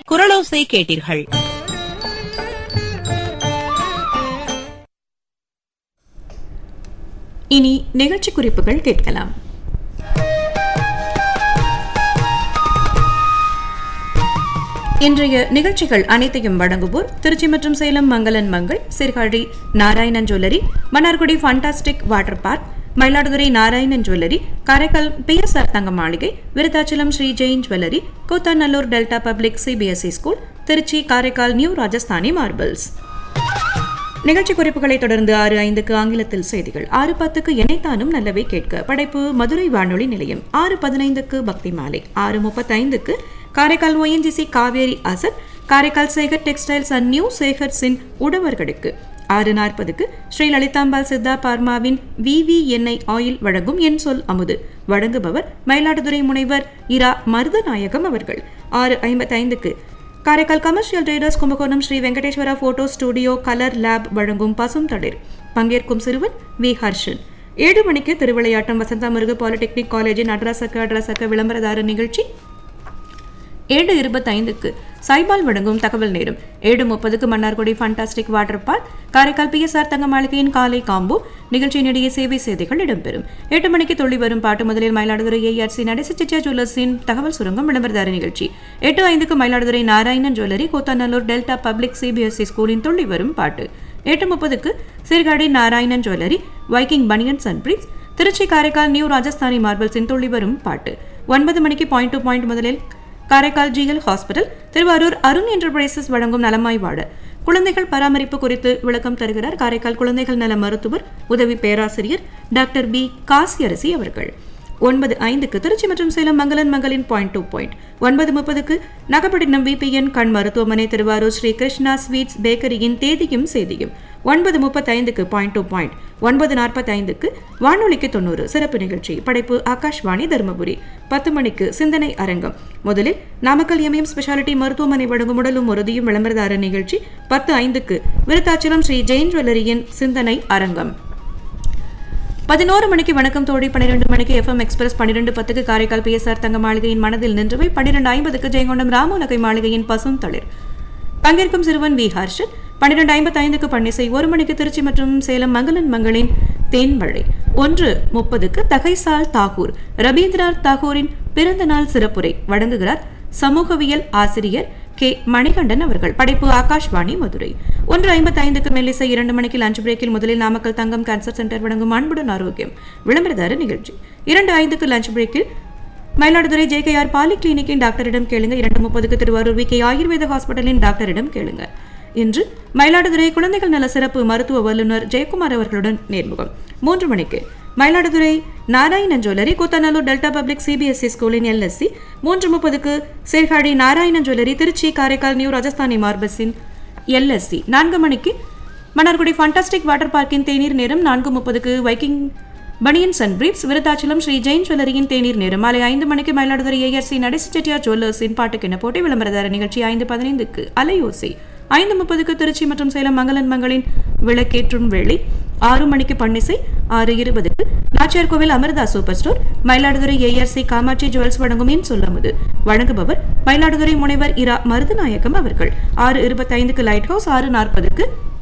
குரலோசை கேட்டீர்கள் இனி நிகழ்ச்சி குறிப்புகள் கேட்கலாம் இன்றைய நிகழ்ச்சிகள் அனைத்தையும் வழங்குவோர் திருச்சி மற்றும் Salem Mangalan Mangal Sirkazhi Narayanan jewellery Mannargudi fantastic water park Mayiladuthurai Narayanan jewellery Karaikal BSR Thanga Maaligai Vriddhachalam Shri Jain jewellery Koothanallur delta public CBSE school Trichy Karaikal new Rajasthani marbles நிகழ்ச்சி குறிப்புகளை தொடர்ந்து ஆறு ஐந்துக்கு ஆங்கிலத்தில் செய்திகள் ஆறு பத்துக்கு இணைத்தானும் நல்லவை கேட்க படைப்பு மதுரை வானொலி நிலையம் ஆறு பதினைந்துக்கு பக்தி மாலை ஆறு முப்பத்தைந்துக்கு Karaikal ONGC Kaveri Asad Karaikal Sekar textiles and new சேகர்ஸின் உழவர்களுக்கு ஆறு நாற்பதுக்கு ஸ்ரீ லலிதாம்பாள் சித்தா பார்மாவின் விவி எண்ணெய் ஆயில் வழங்கும் என் சொல் அமுது வழங்குபவர் மயிலாடுதுறை முனைவர் இரா மருதநாயகம் அவர்கள் ஆறு ஐம்பத்தைந்துக்கு Karaikal commercial traders Kumbakonam Shri Venkateswara photo studio colour lab வழங்கும் பசும் தளிர் பங்கேற்கும் சிறுவன் வி ஹர்ஷன் ஏழு மணிக்கு திருவிளையாட்டம் வசந்தா முருகு பாலிடெக்னிக் காலேஜின் அட்ராசக்க அட்ராசக்க விளம்பரதார நிகழ்ச்சி ஏழு இருபத்தைந்துக்கு சைபால் வழங்கும் தகவல் நேரம் ஏழு முப்பதுக்கு Mannargudi fantastic water park Karaikal BSR Thanga மாளிகையின் காலை காம்பு நிகழ்ச்சியினிடையே சேவை செய்திகள் இடம்பெறும் எட்டு மணிக்கு துள்ளி வரும் பாட்டு முதலில் மயிலாடுதுறை ஏஆர்சி நடேச சிச்சா ஜுவல்லர்ஸின் தகவல் சுரங்கம் விளம்பரதார நிகழ்ச்சி எட்டு ஐந்துக்கு Mayiladuthurai Narayanan jewellery Koothanallur delta public CBSE ஸ்கூலின் துள்ளி வரும் பாட்டு எட்டு முப்பதுக்கு Sirkazhi Narayanan jewellery Viking baniyans and briefs Trichy Karaikal new Rajasthani மார்பிள்ஸின் துள்ளி வரும் பாட்டு ஒன்பது மணிக்கு பாயிண்ட் டு பாயிண்ட் முதலில் Karaikal GL hospital Thiruvarur Arun enterprises வழங்கும் நலமாய் வாழ குழந்தைகள் பராமரிப்பு குறித்து விளக்கம் தருகிறார் காரைக்கால் குழந்தைகள் நல மருத்துவர் உதவி பேராசிரியர் டாக்டர் பி காசியரசி அவர்கள் ஒன்பது ஐந்துக்கு திருச்சி மற்றும் சேலம் மங்களன் மங்களின் பாயிண்ட் டூ பாயிண்ட் ஒன்பது முப்பதுக்கு நகப்பட்டினம் விபிஎன் கண் மருத்துவமனை திருவாரூர் ஸ்ரீ கிருஷ்ணா ஸ்வீட்ஸ் பேக்கரியின் தேதியும் செய்தியும் ஒன்பது முப்பத்தைந்துக்கு பாயிண்ட் டூ பாயிண்ட் ஒன்பது நாற்பத்தைந்துக்கு வானொலிக்கு தொண்ணூறு சிறப்பு நிகழ்ச்சி படைப்பு ஆகாஷ்வாணி தருமபுரி பத்து மணிக்கு சிந்தனை அரங்கம் முதலில் நாமக்கல் எம்எம் ஸ்பெஷாலிட்டி மருத்துவமனை வழங்கும் உடலும் உறுதியும் விளம்பரதார நிகழ்ச்சி பத்து ஐந்துக்கு விருத்தாச்சலம் ஸ்ரீ ஜெயின் ஜுவல்லரியின் சிந்தனை அரங்கம் பதினோரு மணிக்கு வணக்கம் தோழி பன்னிரெண்டு மணிக்கு எஃப்எம் எக்ஸ்பிரஸ் பன்னிரெண்டு பத்துக்கு காரைக்கால் பிஎஸ்ஆர் தங்க மாளிகையின் மனதில் நின்றவை பன்னிரெண்டு ஐம்பதுக்கு ஜெயங்கொண்டம் ராமநகை மாளிகையின் பசும் தளிர் பங்கேற்கும் சிறுவன் வி ஹர்ஷன் பன்னிரெண்டு ஐம்பத்தி ஐந்துக்கு பன்னிசை ஒரு மணிக்கு திருச்சி மற்றும் சேலம் மங்களன் மங்களின் தேன்மழை ஒன்று முப்பதுக்கு தகைசால் தாகூர் ரவீந்திரநாத் தாகூரின் பிறந்த நாள் சிறப்புரை வழங்குகிறார் சமூகவியல் ஆசிரியர் கே மணிகண்டன் அவர்கள் படைப்பு ஆகாஷ்வாணி மதுரை ஒன்று ஐம்பத்தி ஐந்துக்கு மெல்லிசை இரண்டு மணிக்கு லஞ்ச் பிரேக்கில் முதலில் நாமக்கல் தங்கம் கேன்சர் சென்டர் வழங்கும் அன்புடன் ஆரோக்கியம் விளம்பரதார நிகழ்ச்சி இரண்டு ஐந்துக்கு லஞ்ச் பிரேக்கில் மயிலாடுதுறை ஜேகேஆர் பாலி கிளினிக்கின் டாக்டரிடம் கேளுங்க இரண்டு முப்பதுக்கு திருவாரூர் வி கே ஆயுர்வேத ஹாஸ்பிட்டலின் டாக்டரிடம் கேளுங்க இன்று மயிலாடுதுறை குழந்தைகள் நல சிறப்பு மருத்துவ வல்லுநர் ஜெயக்குமார் அவர்களுடன் நேர்முகம் மூன்று மணிக்கு Mayiladuthurai Narayanan jewellery Koothanallur delta public CBSE ஸ்கூலின் எல்எஸ்சி மூன்று முப்பதுக்கு சீர்காழி நாராயணன் ஜுவல்லரி திருச்சி காரைக்கால் நியூ ராஜஸ்தானி மார்பஸின் எல்எஸ்சி நான்கு மணிக்கு மன்னார்குடி ஃபண்டாஸ்டிக் வாட்டர் பார்க்கின் தேநீர் நேரம் நான்கு முப்பதுக்கு Viking baniyans and briefs Vriddhachalam Shri Jain ஜுவல்லரியின் தேநீர் நேரம் மாலை ஐந்து மணிக்கு மயிலாடுதுறை ஏஆர்சி நடேச செட்டியார் ஜுவல்லர்ஸின் பாட்டுக்கென போட்டி விளம்பரதார நிகழ்ச்சி ஐந்து பதினைந்துக்கு அலையோசை ஐந்து முப்பதுக்கு திருச்சி மற்றும் சேலம் மங்களன் மங்களின் விளக்கேற்றும் வேளை ஆறு மணிக்கு பன்னிசை ஆறு இருபதுக்கு Nachiyar Kovil Amirtha super store Mayiladuthurai ARC Kamatchi jewels வழங்கும் என் சொல்லமுது வழங்குபவர் மயிலாடுதுறை முனைவர் இரா மருதநாயகம் அவர்கள் ஆறு இருபத்தைந்துக்கு லைட் ஹவுஸ் ஆறு நாற்பதுக்கு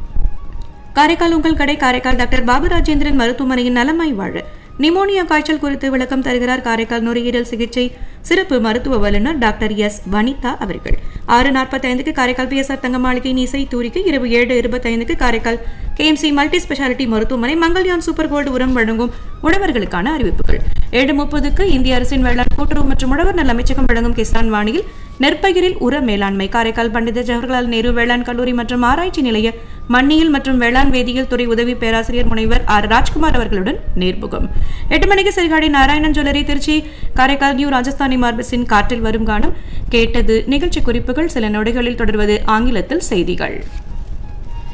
காரைக்கால் உங்கள் கடை காரைக்கால் டாக்டர் பாபு ராஜேந்திரன் மருத்துவமனையின் நலமாய் வாழ நிமோனியா காய்ச்சல் குறித்து விளக்கம் தருகிறார் காரைக்கால் நுரையீரல் சிகிச்சை சிறப்பு மருத்துவ வல்லுநர் டாக்டர் எஸ் வனிதா அவர்கள் ஆறு நாற்பத்தைந்துக்கு காரைக்கால் பிஎஸ்ஆர் தங்க மாளிகையின் இசை தூரிக்கு இரவு ஏழு இருபத்தைந்துக்கு காரைக்கால் கேஎம்சி மல்டி ஸ்பெஷாலிட்டி மருத்துவமனை மங்கள்யான் சூப்பர் கோல்டு உரம் வழங்கும் உழவர்களுக்கான அறிவிப்புகள் ஏழு முப்பதுக்கு இந்திய அரசின் வேளாண் கூட்டுறவு மற்றும் உழவர் நல அமைச்சகம் வழங்கும் கிசான் வாணியில் நெற்பயிரில் உர மேலாண்மை காரைக்கால் பண்டித ஜவஹர்லால் நேரு வேளாண் கல்லூரி மற்றும் ஆராய்ச்சி நிலைய மண்ணியல் மற்றும் வேளாண் வேதியியல் துறை உதவி பேராசிரியர் முனைவர் ஆர் ராஜ்குமார் அவர்களுடன் நேர்முகம் எட்டு மணிக்கு சீர்காழி நாராயணன் ஜுவல்லரி திருச்சி காரைக்கால் நியூ ராஜஸ்தானி மார்பஸின் காற்றில் வரும் கானம் கேட்டது நிகழ்ச்சி குறிப்புகள் சில நொடிகளில் தொடர்வது ஆங்கிலத்தில் செய்திகள்